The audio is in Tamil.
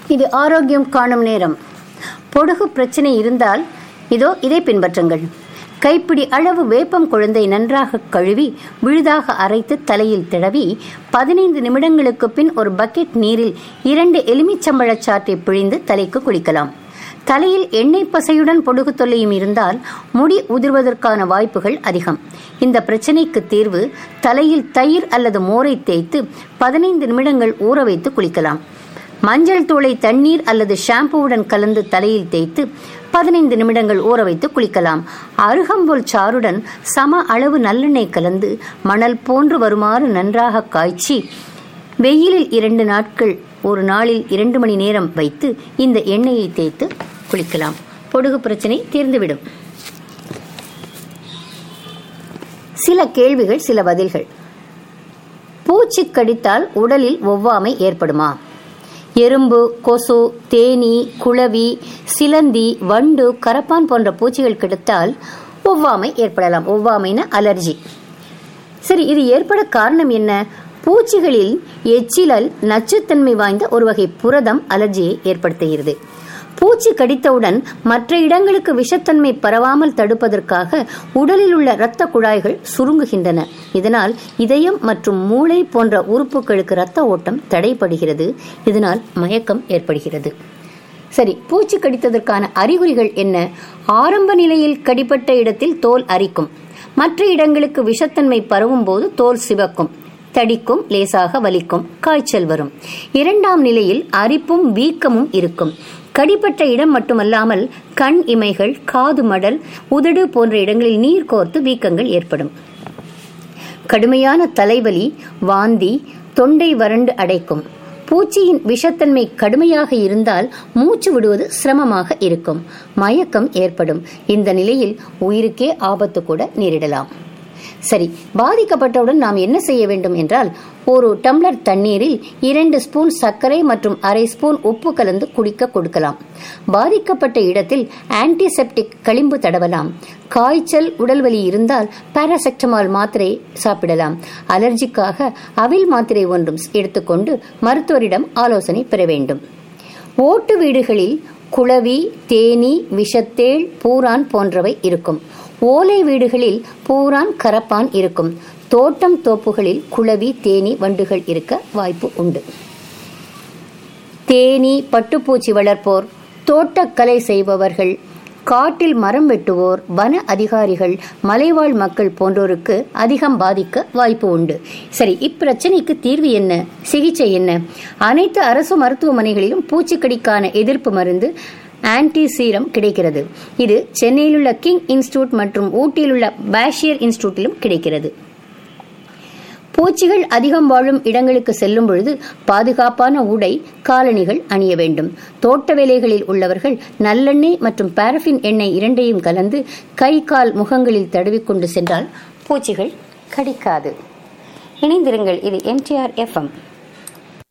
இது ஆரோக்கியம் காணும் நேரம் பொடுகு பிரச்சனை இருந்தால் இதோ இதை பின்பற்றுங்கள் கைப்பிடி அளவு வேப்பம் குழந்தை நன்றாக கழுவி விழுதாக அரைத்து தலையில் தடவி பதினைந்து நிமிடங்களுக்கு பின் ஒரு பக்கெட் நீரில் இரண்டு எலுமிச்சம்பழச் சாற்றை பிழிந்து தலைக்கு குளிக்கலாம் தலையில் எண்ணெய் பசையுடன் பொடுகு தொல்லையும் இருந்தால் முடி உதிர்வதற்கான வாய்ப்புகள் அதிகம் இந்த பிரச்சனைக்கு தீர்வு தலையில் தயிர் அல்லது மோரை தேய்த்து பதினைந்து நிமிடங்கள் ஊற வைத்து குளிக்கலாம் மஞ்சள் தூளை தண்ணீர் அல்லது ஷாம்புவுடன் கலந்து தலையில் தேய்த்து பதினைந்து நிமிடங்கள் ஊற வைத்து குளிக்கலாம் அருகம்புல் சாறுடன் சம அளவு நல்லெண்ணெய் கலந்து மணல் போன்று வருமாறு நன்றாக காய்ச்சி வெயிலில் இரண்டு நாட்கள் ஒரு நாளில் இரண்டு மணி நேரம் வைத்து இந்த எண்ணெயை தேய்த்து குளிக்கலாம் பொடுகு பிரச்சனை தீர்ந்துவிடும் சில கேள்விகள் சில பதில்கள் பூச்சி கடித்தால் உடலில் ஒவ்வாமை ஏற்படுமா எறும்பு கொசு தேனி குளவி சிலந்தி வண்டு கரப்பான் போன்ற பூச்சிகள் கடித்தால் ஒவ்வாமை ஏற்படலாம் ஒவ்வாமைன அலர்ஜி சரி இது ஏற்பட காரணம் என்ன பூச்சிகளில் எச்சிலல் நச்சுத்தன்மை வாய்ந்த ஒரு வகை புரதம் அலர்ஜியை ஏற்படுத்துகிறது பூச்சி கடித்தவுடன் மற்ற இடங்களுக்கு விஷத்தன்மை பரவாமல் தடுப்பதற்காக உடலில் உள்ள இரத்த குழாய்கள் சுருங்குகின்றன இதனால் இதயம் மற்றும் மூளை போன்ற உறுப்புகளுக்கு இரத்த ஓட்டம் தடைப்படுகிறது இதனால் மயக்கம் ஏற்படுகிறது சரி பூச்சி கடித்ததற்கான அறிகுறிகள் என்ன ஆரம்ப நிலையில் கடிப்பட்ட இடத்தில் தோல் அரிக்கும் மற்ற இடங்களுக்கு விஷத்தன்மை பரவும் போது தோல் சிவக்கும் தடிக்கும் லேசாக வலிக்கும் காய்ச்சல் வரும் இரண்டாம் நிலையில் அரிப்பும் வீக்கமும் இருக்கும் கடிப்பட்ட இடம் மட்டுமல்லாமல் கண் இமைகள் காது மடல் உதடு போன்ற இடங்களில் நீர் கோர்த்து வீக்கங்கள் ஏற்படும் கடுமையான தலைவலி வாந்தி தொண்டை வறண்டு அடைக்கும் பூச்சியின் விஷத்தன்மை கடுமையாக இருந்தால் மூச்சு விடுவது சிரமமாக இருக்கும் மயக்கம் ஏற்படும் இந்த நிலையில் உயிருக்கே ஆபத்து கூட நேரிடலாம் சரி பாதிக்கப்பட்டவுடன் நாம் என்ன செய்ய வேண்டும் என்றால் ஒரு டம்ளர் தண்ணீரில் இரண்டு ஸ்பூன் சர்க்கரை மற்றும் அரை ஸ்பூன் உப்பு கலந்து குடிக்க கொடுக்கலாம் பாதிக்கப்பட்ட இடத்தில் ஆன்டிசெப்டிக் களிம்பு தடவலாம் காய்ச்சல் உடல்வலி இருந்தால் பாராசெக்டமால் மாத்திரை சாப்பிடலாம் அலர்ஜிக்காக அவில் மாத்திரை ஒன்றும் எடுத்துக்கொண்டு மருத்துவரிடம் ஆலோசனை பெற வேண்டும் ஓட்டு வீடுகளில் குளவி தேனி விஷத்தேள் பூரான் போன்றவை இருக்கும் ஓலை வீடுகளில் பூரான் கரப்பான் இருக்கும் தோட்டம் தோப்புகளில் குளவி தேனி வண்டுகள் இருக்க வாய்ப்பு உண்டு தேனி பட்டுப்பூச்சி வளர்ப்போர் தோட்டக்கலை செய்பவர்கள் காட்டில் மரம் வெட்டுவோர் வன அதிகாரிகள் மலைவாழ் மக்கள் போன்றோருக்கு அதிகம் பாதிக்க வாய்ப்பு உண்டு சரி இப்பிரச்சனைக்கு தீர்வு என்ன சிகிச்சை என்ன அனைத்து அரசு மருத்துவமனைகளிலும் பூச்சிக்கடிக்கான எதிர்ப்பு மருந்து ஆன்டி சீரம் கிடைக்கிறது இது சென்னையில் உள்ள கிங் இன்ஸ்டிடியூட் மற்றும் ஊட்டியில் உள்ள பேஷியர் இன்ஸ்டிடியூட்டிலும் கிடைக்கிறது பூச்சிகள் அதிகம் வாழும் இடங்களுக்கு செல்லும் பொழுது பாதுகாப்பான உடை காலணிகள் அணிய வேண்டும் தோட்ட வேலைகளில் உள்ளவர்கள் நல்லெண்ணெய் மற்றும் பாரஃபின் எண்ணெய் இரண்டையும் கலந்து கை கால் முகங்களில் தடவிக்கொண்டு சென்றால் பூச்சிகள் கடிக்காது இணைந்திருங்கள் இது எம்டிஆர் எஃப்எம்